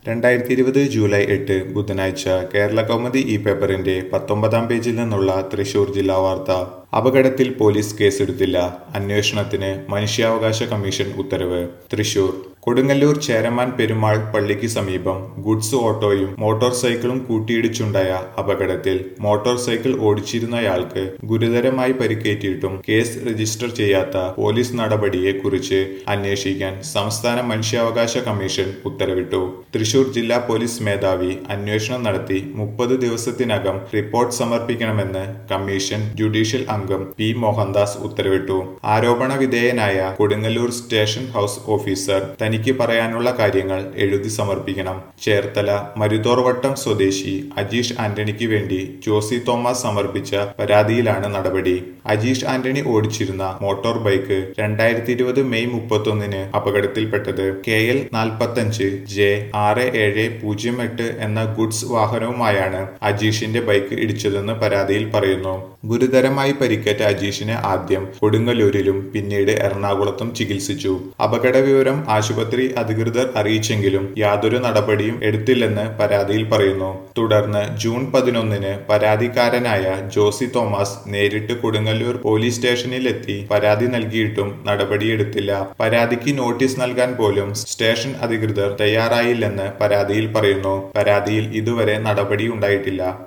രണ്ടായിരത്തി ഇരുപത് ജൂലൈ എട്ട് ബുധനാഴ്ച കേരള കൗമുദി ഈ പേപ്പറിന്റെ പത്തൊമ്പതാം പേജിൽ നിന്നുള്ള തൃശൂർ ജില്ലാ വാർത്ത അപകടത്തിൽ പോലീസ് കേസെടുത്തില്ല അന്വേഷണത്തിന് മനുഷ്യാവകാശ കമ്മീഷൻ ഉത്തരവ് തൃശൂർ കൊടുങ്ങല്ലൂർ ചേരമാൻ പെരുമാൾ പള്ളിക്ക് സമീപം ഗുഡ്സ് ഓട്ടോയും മോട്ടോർ സൈക്കിളും കൂട്ടിയിടിച്ചുണ്ടായ അപകടത്തിൽ മോട്ടോർ സൈക്കിൾ ഓടിച്ചിരുന്നയാൾക്ക് ഗുരുതരമായി പരിക്കേറ്റിട്ടും കേസ് രജിസ്റ്റർ ചെയ്യാത്ത പോലീസ് നടപടിയെ കുറിച്ച് അന്വേഷിക്കാൻ സംസ്ഥാന മനുഷ്യാവകാശ കമ്മീഷൻ ഉത്തരവിട്ടു തൃശൂർ ജില്ലാ പോലീസ് മേധാവി അന്വേഷണം നടത്തി മുപ്പത് ദിവസത്തിനകം റിപ്പോർട്ട് സമർപ്പിക്കണമെന്ന് കമ്മീഷൻ ജുഡീഷ്യൽ അംഗം പി മോഹൻദാസ് ഉത്തരവിട്ടു ആരോപണ വിധേയനായ കൊടുങ്ങല്ലൂർ സ്റ്റേഷൻ ഹൌസ് ഓഫീസർ തനിക്ക് പറയാനുള്ള കാര്യങ്ങൾ എഴുതി സമർപ്പിക്കണം ചേർത്തല മരുതോർവട്ടം സ്വദേശി അജീഷ് ആന്റണിക്ക് വേണ്ടി ജോസി തോമസ് സമർപ്പിച്ച പരാതിയിലാണ് നടപടി അജീഷ് ആന്റണി ഓടിച്ചിരുന്ന മോട്ടോർ ബൈക്ക് രണ്ടായിരത്തി ഇരുപത് മെയ് മുപ്പത്തൊന്നിന് അപകടത്തിൽപ്പെട്ടത് കെ എൽ നാൽപ്പത്തഞ്ച് ജെ ആറ് ഏഴ് പൂജ്യം എട്ട് എന്ന ഗുഡ്സ് വാഹനവുമായാണ് അജീഷിന്റെ ബൈക്ക് ഇടിച്ചതെന്ന് പരാതിയിൽ പറയുന്നു ഗുരുതരമായി പരിക്കേറ്റ അജീഷിനെ ആദ്യം കൊടുങ്ങല്ലൂരിലും പിന്നീട് എറണാകുളത്തും ചികിത്സിച്ചു അപകട വിവരം ആശുപത്രി അധികൃതർ അറിയിച്ചെങ്കിലും യാതൊരു നടപടിയും എടുത്തില്ലെന്ന് പരാതിയിൽ പറയുന്നു തുടർന്ന് ജൂൺ പതിനൊന്നിന് പരാതിക്കാരനായ ജോസി തോമസ് നേരിട്ട് കൊടുങ്ങല്ലൂർ പോലീസ് സ്റ്റേഷനിലെത്തി പരാതി നൽകിയിട്ടും നടപടിയെടുത്തില്ല പരാതിക്ക് നോട്ടീസ് നൽകാൻ പോലും സ്റ്റേഷൻ അധികൃതർ തയ്യാറായില്ലെന്ന് പരാതിയിൽ പറയുന്നു പരാതിയിൽ ഇതുവരെ നടപടി ഉണ്ടായിട്ടില്ല